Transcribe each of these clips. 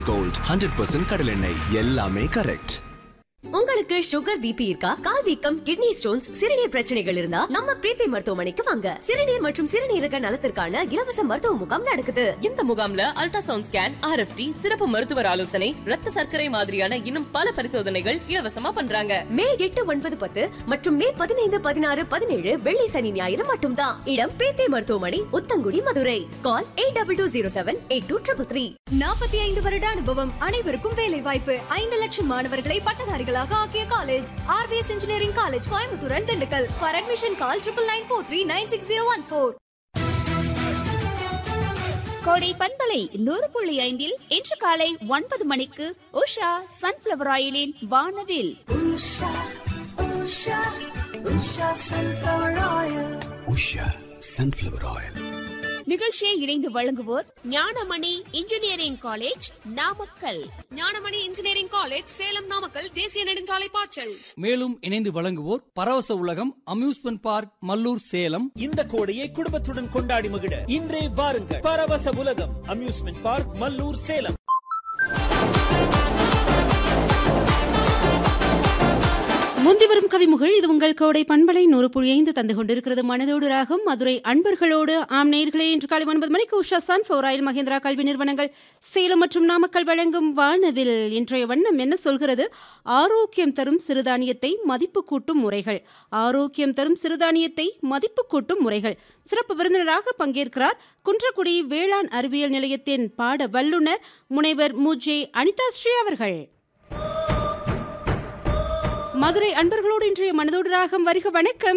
Gold hundred percent கடல் எண்ணெய் எல்லாமே கரெக்ட் உங்களுக்கு சுகர் பிபி இருக்கா கால் வீக்கம் கிட்னி ஸ்டோன்ஸ் சிறுநீர் பிரச்சனைகள் இருந்தா நம்ம பிரீத்தி மருத்துவமனைக்கு வாங்க சிறுநீர் மற்றும் சிறுநீரக நலத்திற்கான இலவச மருத்துவ முகாம் நடக்குது இந்த முகாம்ல அல்ட்ராசவுண்ட் ஸ்கேன் ஆர்எஃப்டி சிறப்பு மருத்துவர் ஆலோசனை ரத்த சர்க்கரை மாதிரியான இன்னும் பல பரிசோதனைகள் இலவசமா பண்றாங்க மே எட்டு ஒன்பது பத்து மற்றும் மே பதினைந்து பதினாறு பதினேழு வெள்ளி சனி ஞாயிறு மட்டும்தான் இடம் பிரீத்தி மருத்துவமனை Uthangudi Madurai call eight double two zero seven eight two triple three நாற்பத்தி ஐந்து வருட அனுபவம் அனைவருக்கும் வேலை வாய்ப்பு ஐந்து லட்சம் மாணவர்களை பட்டதாரிகளாக ஆக்கிய college R P S engineering college Coimbatore and Dindigul for admission call triple nine four three nine six zero one four கோடை பண்பலை நூறு புள்ளி ஐந்தில் இன்று காலை ஒன்பது மணிக்கு உஷா சன்ஃபிளவர் ஆயிலின் வானவில் உஷா சன்ஃப்ளவர் ஆயில் நிகழ்ச்சியை இணைந்து வழங்குவோர் Gnanamani engineering college Namakkal Gnanamani engineering college Salem Namakkal தேசிய நெடுஞ்சாலை பாய்ச்சல் மேலும் இணைந்து வழங்குவோர் பரவச உலகம் அம்யூஸ்மெண்ட் பார்க் மல்லூர் சேலம் இந்த கோடையை குடும்பத்துடன் கொண்டாடி மகிழ இன்றே வாருங்கள் பரவச உலகம் அம்யூஸ்மெண்ட் பார்க் மல்லூர் சேலம் முந்தி வரும் கவிமுகள் இது உங்கள் கோடை பண்பலை நூறு புள்ளி ஐந்து தந்து கொண்டிருக்கிறது மனதோடு ராகம் மதுரை அன்பர்களோடு ஆம் நேர்களே இன்று காலை ஒன்பது மணிக்கு உஷா சன் ஆயில் மகேந்திரா கல்வி நிறுவனங்கள் சேலம் மற்றும் நாமக்கல் வழங்கும் வானவில் இன்றைய வண்ணம் என்ன சொல்கிறது ஆரோக்கியம் தரும் சிறுதானியத்தை மதிப்பு கூட்டும் முறைகள் ஆரோக்கியம் தரும் சிறுதானியத்தை மதிப்பு கூட்டும் முறைகள் சிறப்பு விருந்தினராக பங்கேற்கிறார் குன்றக்குடி வேளாண் அறிவியல் நிலையத்தின் பாட வல்லுநர் முனைவர் முஜே அனிதா ஸ்ரீ அவர்கள் மதுரை அன்பர்களோடு இன்றைய மனதோடு ராகம் வருக வணக்கம்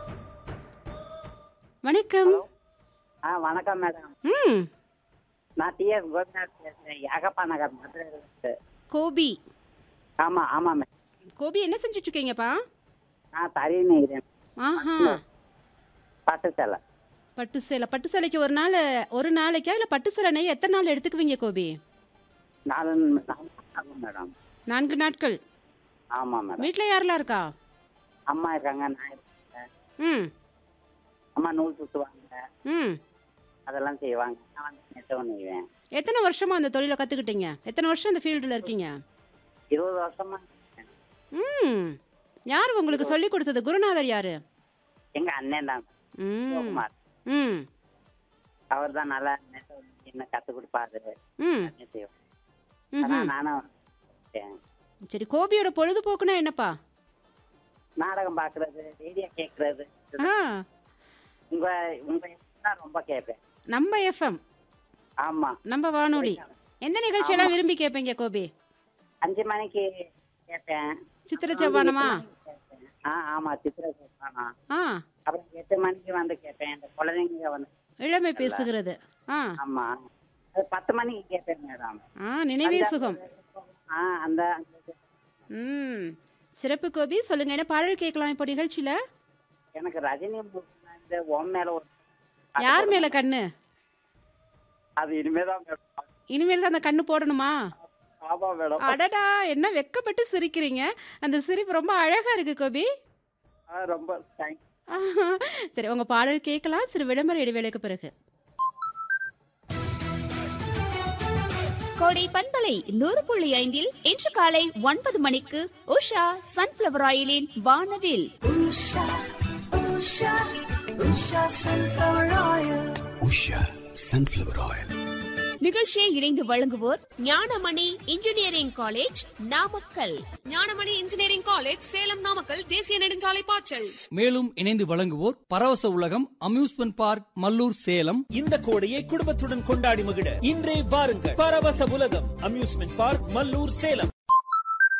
வணக்கம் ஆ வணக்கம் மேடம் ம் நான் டிஎஸ் கோபிநாத் பேசுறேன் யாகப்பா நகர் மதுரை கோபி ஆமா ஆமா மேடம் கோபி என்ன செஞ்சுட்டு இருக்கீங்கப்பா நான் தறி நெய்கிறேன் ஆஹா பட்டு சேலை பட்டு சேலை பட்டு சேலைக்கு ஒரு நாள் ஒரு நாளைக்கா இல்லை பட்டு சேலை நெய் எத்தனை நாள் எடுத்துக்குவீங்க கோபி நாலு நாலு ஆகும் மேடம் நான்கு நாட்கள் ஆமா மேடம் வீட்டில் யாரெல்லாம் இருக்கா அம்மா இருக்காங்க நான் இருக்கேன் ம் அம்மா நூல் சுத்துவாங்க ம் அதெல்லாம் செய்வாங்க நான் வந்து நெட்டவும் நெய்வேன் எத்தனை வருஷமா அந்த தொழிலை கற்றுக்கிட்டீங்க எத்தனை வருஷம் அந்த ஃபீல்டில் இருக்கீங்க இருபது வருஷமா இருக்கேன். ம் யார் உங்களுக்கு சொல்லி கொடுத்தது குருநாதர் யாரு எங்க அண்ணன் தான் ம் சிவகுமார் ம் அவர் தான் நல்லா நெட்டவும் என்ன கத்து கொடுப்பாரு ம் எல்லாமே செய்வார் ஆனா ம்ஹும். நானும் இருக்கேன். சரி கோபியோட பொழுதுபோக்குனா என்னப்பா நாடகம் பாக்குறது ரேடியோ கேக்குறது ஆ உங்க உங்க தான் ரொம்ப கேட்பேன் நம்ம எஃப்எம் ஆமா நம்ம வானொலி எந்த நிகழ்ச்சியெல்லாம் விரும்பி கேட்பீங்க கோபி அஞ்சு மணிக்கு கேட்பேன் சித்திர செவ்வானமா ஆ ஆமா சித்திரை சொல்றானா ஆ அப்புறம் எட்டு மணிக்கு வந்து கேட்பேன் இந்த குழந்தைங்க வந்து இளமை பேசுகிறது ஆ ஆமா அது பத்து மணிக்கு கேட்பேன் மேடம் ஆ நினைவே சுகம் ஆ அந்த அந்த- ம் சிறப்பு கோபி சொல்லுங்க என்ன பாடல் கேட்கலாம் இப்போ நிகழ்ச்சியில எனக்கு ரஜினி முருகன் இந்த உன் மேல ஒரு யார் மேல கண்ணு அது இனிமேதான் மேடம் இனிமேல் தான் அந்த கண்ணு போடணுமா ஆமா மேடம் அடடா என்ன வெக்கப்பட்டு சிரிக்கிறீங்க அந்த சிரிப்பு ரொம்ப அழகா இருக்கு கோபி ஆ, ரொம்ப தேங்க்ஸ் ஆஹா. சரி உங்க பாடல் கேட்கலாம் சிறு விளம்பர இடைவேளைக்கு பிறகு கோடை பண்பலை நூறு புள்ளி ஐந்தில் இன்று காலை ஒன்பது மணிக்கு உஷா சன்ஃபிளவர் ஆயிலின் வானவில் உஷா சன்ஃப்ளவர் ஆயில் நிகழ்ச்சியை இணைந்து வழங்குவோர் Gnanamani engineering college Namakkal Gnanamani engineering college Salem Namakkal தேசிய நெடுஞ்சாலை பாய்ச்சல் மேலும் இணைந்து வழங்குவோர் பரவச உலகம் அம்யூஸ்மெண்ட் பார்க் மல்லூர் சேலம் இந்த கோடையை குடும்பத்துடன் கொண்டாடி மகிழ இன்றே வாருங்கள் பரவச உலகம் அம்யூஸ்மெண்ட் பார்க் மல்லூர் சேலம்